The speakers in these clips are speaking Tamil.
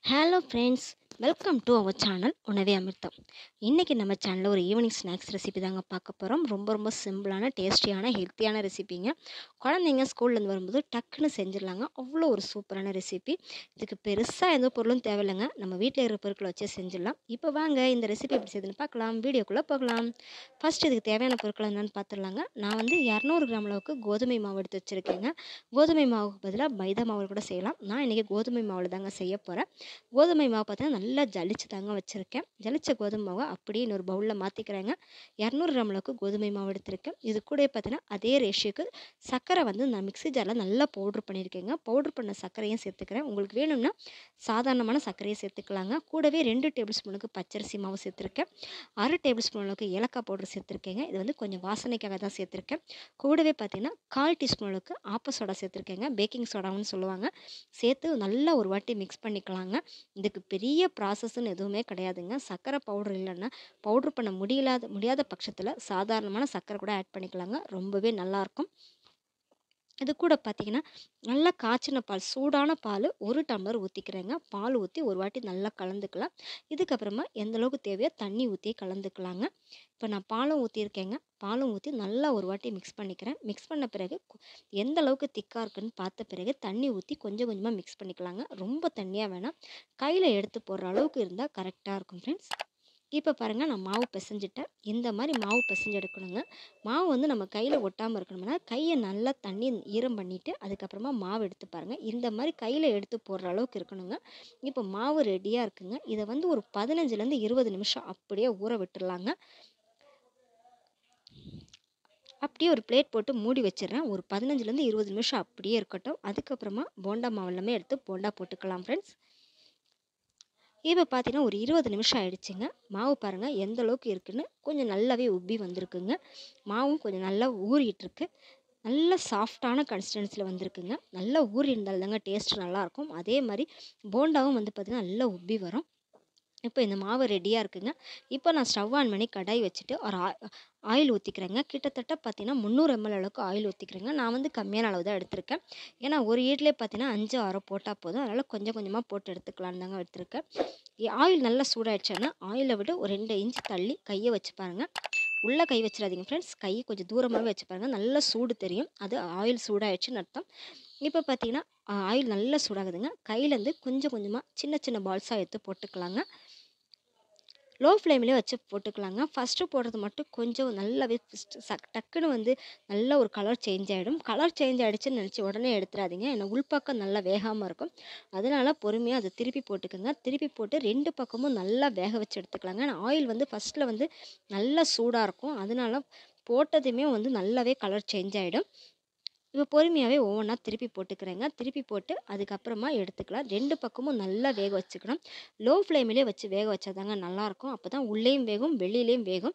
hello friends welcome to our channel Unave Amirtham இன்றைக்கி நம்ம சேனலில் ஒரு ஈவினிங் ஸ்நாக்ஸ் ரெசிபி தாங்க பார்க்க போகிறோம் ரொம்ப ரொம்ப சிம்பிளான டேஸ்டியான ஹெல்த்தியான ரெசிபிங்க குழந்தைங்க ஸ்கூல்லேருந்து வரும்போது டக்குன்னு செஞ்சிடலாங்க அவ்வளோ ஒரு சூப்பரான ரெசிபி இதுக்கு பெருசாக எந்த பொருளும் தேவையில்லைங்க நம்ம வீட்டில் இருக்கிற பொருட்களை வச்சே செஞ்சிடலாம் இப்போ வாங்க இந்த ரெசிபி எப்படி செய்யுதுன்னு பார்க்கலாம் வீடியோக்குள்ளே போகலாம் ஃபஸ்ட் இதுக்கு தேவையான பொருட்கள் என்னென்னு பார்த்துடலாங்க நான் வந்து இரநூறு கிராம் அளவுக்கு கோதுமை மாவு எடுத்து வச்சுருக்கேங்க கோதுமை மாவுக்கு பதிலாக மைதா மாவு கூட செய்யலாம் நான் இன்றைக்கி கோதுமை மாவில் தாங்க செய்ய போகிறேன் கோதுமை மாவு பார்த்தீங்கன்னா நல்லா ஜலிச்சு தாங்க வச்சுருக்கேன் ஜலிச்ச கோதுமை மாவை அப்படியே இன்னொரு பவுலில் மாற்றிக்கிறேங்க இரநூறு கிராம் அளவுக்கு கோதுமை மாவு எடுத்திருக்கேன் இது கூட பார்த்தீங்கன்னா அதே ரேஷியோக்கு சர்க்கரை வந்து நான் மிக்ஸி ஜாரில் நல்லா பவுட்ரு பண்ணியிருக்கேங்க பவுட்ரு பண்ண சர்க்கரையும் சேர்த்துக்கிறேன் உங்களுக்கு வேணும்னா சாதாரணமான சர்க்கரையை சேர்த்துக்கலாங்க கூடவே ரெண்டு டேபிள் ஸ்பூனுக்கு பச்சரிசி மாவு சேர்த்துருக்கேன் அரை டேபிள் ஸ்பூன் அளவுக்கு ஏலக்காய் பவுடர் சேர்த்துருக்கேங்க இது வந்து கொஞ்சம் வாசனைக்காக தான் சேர்த்துருக்கேன் கூடவே பார்த்தீங்கன்னா கால் டீஸ்பூன் அளவுக்கு ஆப்ப சோடா சேர்த்துருக்கேங்க பேக்கிங் சோடான்னு சொல்லுவாங்க சேர்த்து நல்லா ஒரு வாட்டி மிக்ஸ் பண்ணிக்கலாங்க இதுக்கு பெரிய ப்ராசஸ்ன்னு எதுவுமே கிடையாதுங்க சர்க்கரை பவுடர் இல்லைன்னா பவுட்ரு பண்ண முடியலாத முடியாத பட்சத்தில் சாதாரணமான சர்க்கரை கூட ஆட் பண்ணிக்கலாங்க ரொம்பவே நல்லாயிருக்கும் இது கூட பார்த்தீங்கன்னா நல்லா காய்ச்சின பால் சூடான பால் ஒரு டம்ளர் ஊற்றிக்கிறேங்க பால் ஊற்றி ஒரு வாட்டி நல்லா கலந்துக்கலாம் இதுக்கப்புறமா எந்த அளவுக்கு தேவையோ தண்ணி ஊற்றி கலந்துக்கலாங்க இப்போ நான் பாலும் ஊற்றிருக்கேங்க பாலும் ஊற்றி நல்லா ஒரு வாட்டி மிக்ஸ் பண்ணிக்கிறேன் மிக்ஸ் பண்ண பிறகு எந்த அளவுக்கு திக்காக இருக்குன்னு பார்த்த பிறகு தண்ணி ஊற்றி கொஞ்சம் கொஞ்சமாக மிக்ஸ் பண்ணிக்கலாங்க ரொம்ப தண்ணியாக வேணாம் கையில் எடுத்து போடுற அளவுக்கு இருந்தால் கரெக்டாக இருக்கும் ஃப்ரெண்ட்ஸ் இப்போ பாருங்கள் நான் மாவு பிசைஞ்சிட்டேன் இந்த மாதிரி மாவு பிசைஞ்சு எடுக்கணுங்க மாவு வந்து நம்ம கையில் ஒட்டாமல் இருக்கணும்னா கையை நல்லா தண்ணி ஈரம் பண்ணிவிட்டு அதுக்கப்புறமா மாவு எடுத்து பாருங்கள் இந்த மாதிரி கையில் எடுத்து போடுற அளவுக்கு இருக்கணுங்க இப்போ மாவு ரெடியாக இருக்குங்க இதை வந்து ஒரு பதினஞ்சுலேருந்து இருபது நிமிஷம் அப்படியே ஊற விட்டுடலாங்க அப்படியே ஒரு பிளேட் போட்டு மூடி வச்சிடுறேன் ஒரு பதினஞ்சுலேருந்து இருபது நிமிஷம் அப்படியே இருக்கட்டும் அதுக்கப்புறமா போண்டா மாவு எல்லாமே எடுத்து போண்டா போட்டுக்கலாம் ஃப்ரெண்ட்ஸ் இப்போ பார்த்தீங்கன்னா ஒரு இருபது நிமிஷம் ஆயிடுச்சுங்க மாவு பாருங்கள் எந்த அளவுக்கு இருக்குன்னு கொஞ்சம் நல்லாவே உப்பி வந்திருக்குங்க மாவும் கொஞ்சம் நல்லா ஊறிட்டுருக்கு நல்ல சாஃப்டான கன்சிஸ்டன்சியில் வந்திருக்குங்க நல்லா ஊறி இருந்தால் தாங்க டேஸ்ட் நல்லாயிருக்கும் அதே மாதிரி போண்டாவும் வந்து பார்த்திங்கன்னா நல்லா உப்பி வரும் இப்போ இந்த மாவு ரெடியாக இருக்குங்க இப்போ நான் ஸ்டவ் ஆன் பண்ணி கடாய் வச்சுட்டு ஒரு ஆயில் ஊற்றிக்கிறேங்க கிட்டத்தட்ட பார்த்தீங்கன்னா முந்நூறு எம்எல் அளவுக்கு ஆயில் ஊற்றிக்கிறேங்க நான் வந்து கம்மியான அளவு தான் எடுத்திருக்கேன் ஏன்னா ஒரு ஈட்லேயே பார்த்தீங்கன்னா அஞ்சு ஆறோ போட்டால் போதும் அதனால் கொஞ்சம் கொஞ்சமாக போட்டு எடுத்துக்கலான்னு தாங்க எடுத்திருக்கேன் ஆயில் நல்லா சூடாயிடுச்சுன்னா ஆயிலை விட ஒரு ரெண்டு இன்ச் தள்ளி கையை வச்சு பாருங்கள் உள்ளே கை வச்சிடாதீங்க ஃப்ரெண்ட்ஸ் கை கொஞ்சம் தூரமாகவே வச்சு பாருங்கள் நல்லா சூடு தெரியும் அது ஆயில் சூடாயிடுச்சுன்னு அர்த்தம் இப்போ பார்த்தீங்கன்னா ஆயில் நல்லா சூடாகுதுங்க கையிலேருந்து கொஞ்சம் கொஞ்சமாக சின்ன சின்ன பால்ஸாக எடுத்து போட்டுக்கலாங்க லோ ஃப்ளேம்லேயே வச்சு போட்டுக்கலாங்க ஃபஸ்ட்டு போடுறது மட்டும் கொஞ்சம் நல்லாவே சக் டக்குன்னு வந்து நல்ல ஒரு கலர் சேஞ்ச் ஆகிடும் கலர் சேஞ்ச் ஆகிடுச்சுன்னு நினச்சி உடனே எடுத்துடாதீங்க ஏன்னா உள்பக்கம் நல்லா வேகாமல் இருக்கும் அதனால் பொறுமையாக அதை திருப்பி போட்டுக்கோங்க திருப்பி போட்டு ரெண்டு பக்கமும் நல்லா வேக வச்சு எடுத்துக்கலாங்க ஏன்னா ஆயில் வந்து ஃபஸ்ட்டில் வந்து நல்லா சூடாக இருக்கும் அதனால போட்டதுமே வந்து நல்லாவே கலர் சேஞ்ச் ஆகிடும் இப்போ பொறுமையாகவே ஒவ்வொன்றா திருப்பி போட்டுக்கிறேங்க திருப்பி போட்டு அதுக்கப்புறமா எடுத்துக்கலாம் ரெண்டு பக்கமும் நல்லா வேக வச்சுக்கணும் லோ ஃப்ளேமிலே வச்சு வேக வச்சாதாங்க நல்லாயிருக்கும் அப்போ தான் உள்ளேயும் வேகும் வெளியிலையும் வேகும்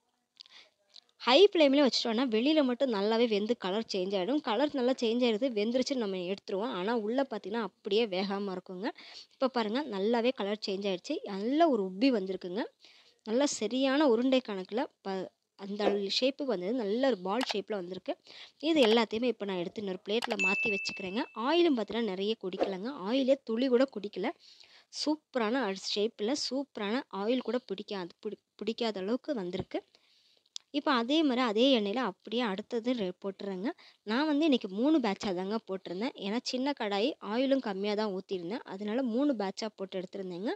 ஹை ஃப்ளேம்லேயே வச்சுட்டோன்னா வெளியில் மட்டும் நல்லாவே வெந்து கலர் சேஞ்ச் ஆகிடும் கலர் நல்லா சேஞ்ச் ஆகிடுது வெந்துருச்சுன்னு நம்ம எடுத்துருவோம் ஆனால் உள்ளே பார்த்தீங்கன்னா அப்படியே வேகாமல் இருக்குங்க இப்போ பாருங்கள் நல்லாவே கலர் சேஞ்ச் ஆகிடுச்சு நல்ல ஒரு உப்பி வந்திருக்குங்க நல்லா சரியான உருண்டை கணக்கில் ப அந்த ஷேப்புக்கு வந்தது நல்ல ஒரு பால் ஷேப்பில் வந்திருக்கு இது எல்லாத்தையுமே இப்போ நான் எடுத்து இன்னொரு பிளேட்டில் மாற்றி வச்சுக்கிறேங்க ஆயிலும் பார்த்தீங்கன்னா நிறைய குடிக்கலைங்க ஆயிலே துளி கூட குடிக்கல சூப்பரான ஷேப்பில் சூப்பரான ஆயில் கூட பிடிக்காது பிடி பிடிக்காத அளவுக்கு வந்திருக்கு இப்போ அதே மாதிரி அதே எண்ணெயில் அப்படியே அடுத்தது போட்டுறேங்க நான் வந்து இன்றைக்கி மூணு பேட்சாக தாங்க போட்டிருந்தேன் ஏன்னா சின்ன கடாய் ஆயிலும் கம்மியாக தான் ஊற்றிருந்தேன் அதனால மூணு பேட்சாக போட்டு எடுத்துருந்தேங்க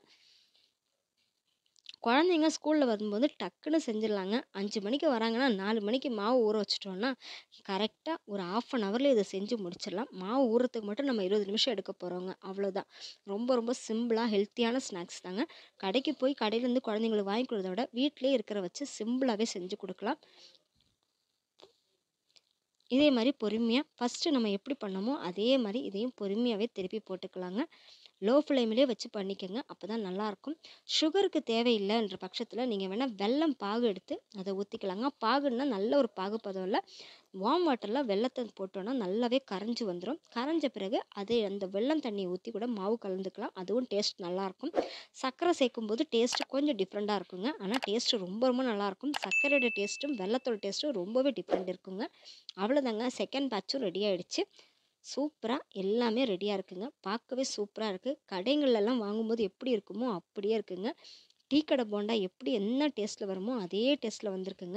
குழந்தைங்க ஸ்கூலில் வரும்போது டக்குன்னு செஞ்சிடலாங்க அஞ்சு மணிக்கு வராங்கன்னா நாலு மணிக்கு மாவு ஊற வச்சிட்டோன்னா கரெக்டாக ஒரு ஆஃப் அன் ஹவரில் இதை செஞ்சு முடிச்சிடலாம் மாவு ஊறுறதுக்கு மட்டும் நம்ம இருபது நிமிஷம் எடுக்க போகிறோங்க அவ்வளோதான் ரொம்ப ரொம்ப சிம்பிளாக ஹெல்த்தியான ஸ்நாக்ஸ் தாங்க கடைக்கு போய் கடையிலேருந்து குழந்தைங்களுக்கு வாங்கி கொடுறத விட வீட்டிலே இருக்கிற வச்சு சிம்பிளாகவே செஞ்சு கொடுக்கலாம் இதே மாதிரி பொறுமையாக ஃபஸ்ட்டு நம்ம எப்படி பண்ணோமோ அதே மாதிரி இதையும் பொறுமையாகவே திருப்பி போட்டுக்கலாங்க லோ ஃப்ளேம்லேயே வச்சு பண்ணிக்கோங்க அப்போ தான் நல்லாயிருக்கும் சுகருக்கு தேவையில்லைன்ற பட்சத்தில் நீங்கள் வேணால் வெல்லம் பாகு எடுத்து அதை ஊற்றிக்கலாங்க பாகுன்னா நல்ல ஒரு பாகு பதம் இல்லை வார்ம் வாட்டரில் வெள்ளத்தை போட்டோன்னா நல்லாவே கரைஞ்சி வந்துடும் கரைஞ்ச பிறகு அதே அந்த வெள்ளம் தண்ணி ஊற்றி கூட மாவு கலந்துக்கலாம் அதுவும் டேஸ்ட் நல்லாயிருக்கும் சர்க்கரை சேர்க்கும் போது டேஸ்ட்டு கொஞ்சம் டிஃப்ரெண்ட்டாக இருக்குங்க ஆனால் டேஸ்ட்டு ரொம்ப ரொம்ப நல்லாயிருக்கும் சர்க்கரையோட டேஸ்ட்டும் வெள்ளத்தோட டேஸ்ட்டும் ரொம்பவே டிஃப்ரெண்ட் இருக்குங்க அவ்வளோதாங்க செகண்ட் பேட்சும் ரெடி ஆகிடுச்சு சூப்பராக எல்லாமே ரெடியாக இருக்குங்க பார்க்கவே சூப்பராக இருக்குது கடைங்கள்லாம் வாங்கும்போது எப்படி இருக்குமோ அப்படியே இருக்குங்க டீ கடை போண்டா எப்படி என்ன டேஸ்ட்டில் வருமோ அதே டேஸ்ட்டில் வந்திருக்குங்க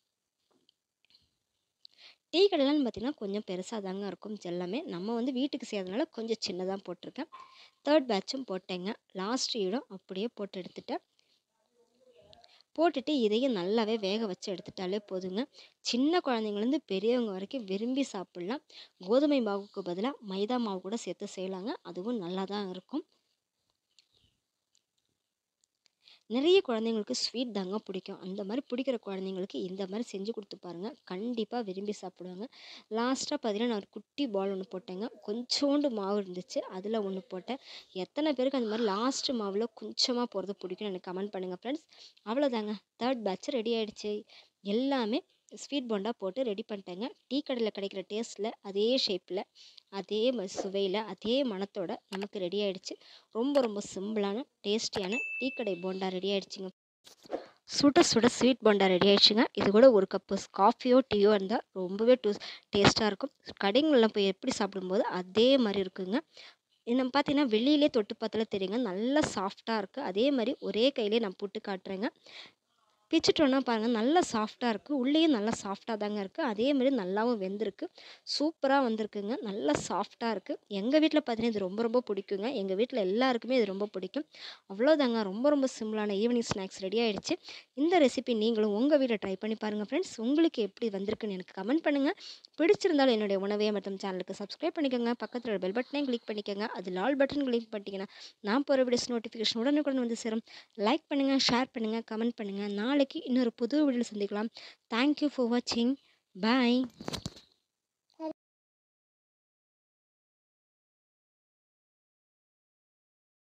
டீ கடையிலன்னு பார்த்தீங்கன்னா கொஞ்சம் பெருசாக தாங்க இருக்கும் எல்லாமே நம்ம வந்து வீட்டுக்கு செய்யறதுனால கொஞ்சம் சின்னதாக போட்டிருக்கேன் தேர்ட் பேட்சும் போட்டேங்க லாஸ்ட் ஈடும் அப்படியே போட்டு எடுத்துட்டேன் போட்டுட்டு இதையும் நல்லாவே வேக வச்சு எடுத்துட்டாலே போதுங்க சின்ன குழந்தைங்கலேருந்து பெரியவங்க வரைக்கும் விரும்பி சாப்பிட்லாம் கோதுமை மாவுக்கு பதிலாக மைதா மாவு கூட சேர்த்து செய்யலாங்க அதுவும் நல்லா தான் இருக்கும் நிறைய குழந்தைங்களுக்கு ஸ்வீட் தாங்க பிடிக்கும் அந்த மாதிரி பிடிக்கிற குழந்தைங்களுக்கு இந்த மாதிரி செஞ்சு கொடுத்து பாருங்கள் கண்டிப்பாக விரும்பி சாப்பிடுவாங்க லாஸ்ட்டாக பார்த்தீங்கன்னா நான் ஒரு குட்டி பால் ஒன்று போட்டேங்க கொஞ்சோண்டு மாவு இருந்துச்சு அதில் ஒன்று போட்டேன் எத்தனை பேருக்கு அந்த மாதிரி லாஸ்ட்டு மாவில் கொஞ்சமாக போகிறது பிடிக்கும்னு எனக்கு கமெண்ட் பண்ணுங்கள் ஃப்ரெண்ட்ஸ் அவ்வளோதாங்க தேர்ட் பேட்ச் ரெடி ஆகிடுச்சு எல்லாமே ஸ்வீட் போண்டா போட்டு ரெடி பண்ணிட்டேங்க டீ கடையில் கிடைக்கிற டேஸ்ட்டில் அதே ஷேப்பில் அதே சுவையில் அதே மணத்தோட நமக்கு ரெடி ஆகிடுச்சு ரொம்ப ரொம்ப சிம்பிளான டேஸ்டியான டீ கடை போண்டா ரெடி ஆகிடுச்சிங்க சுட சுட ஸ்வீட் போண்டா ரெடி ஆகிடுச்சுங்க இது கூட ஒரு கப்பு காஃபியோ டீயோ இருந்தால் ரொம்பவே டூ டேஸ்ட்டாக இருக்கும் கடைங்களில் போய் எப்படி சாப்பிடும்போது அதே மாதிரி இருக்குங்க நம்ம பார்த்தீங்கன்னா வெளியிலே தொட்டு பார்த்தாலே தெரியுங்க நல்லா சாஃப்டாக இருக்குது அதே மாதிரி ஒரே கையிலே நான் புட்டு காட்டுறேங்க பிச்சுட்டோன்னா பாருங்கள் நல்லா சாஃப்டாக இருக்குது உள்ளேயும் நல்லா சாஃப்டாக தாங்க இருக்குது அதே மாதிரி நல்லாவும் வெந்திருக்கு சூப்பராக வந்திருக்குங்க நல்லா சாஃப்டாக இருக்குது எங்கள் வீட்டில் பார்த்தீங்கன்னா இது ரொம்ப ரொம்ப பிடிக்குங்க எங்கள் வீட்டில் எல்லாருக்குமே இது ரொம்ப பிடிக்கும் அவ்வளோதாங்க ரொம்ப ரொம்ப சிம்பிளான ஈவினிங் ஸ்நாக்ஸ் ரெடி ஆகிடுச்சு இந்த ரெசிபி நீங்களும் உங்கள் வீட்டில் ட்ரை பண்ணி பாருங்கள் ஃப்ரெண்ட்ஸ் உங்களுக்கு எப்படி வந்திருக்குன்னு எனக்கு கமெண்ட் பண்ணுங்கள் பிடிச்சிருந்தாலும் என்னுடைய உணவே மற்றும் சேனலுக்கு சப்ஸ்கிரைப் பண்ணிக்கோங்க பக்கத்தில் பெல் பட்டனையும் கிளிக் பண்ணிக்கோங்க அது ஆல் பட்டன் கிளிக் பண்ணிட்டீங்கன்னா நான் போகிற வீடியோஸ் நோட்டிஃபிகேஷன் உடனுக்குடன் வந்து சேரும் லைக் பண்ணுங்கள் ஷேர் பண்ணுங்கள் கமெண்ட் பண்ணுங்கள் நாளைக்கு இன்னொரு புது வீடியோ சந்திக்கலாம் தேங்க்யூ ஃபார் வாட்சிங் பாய்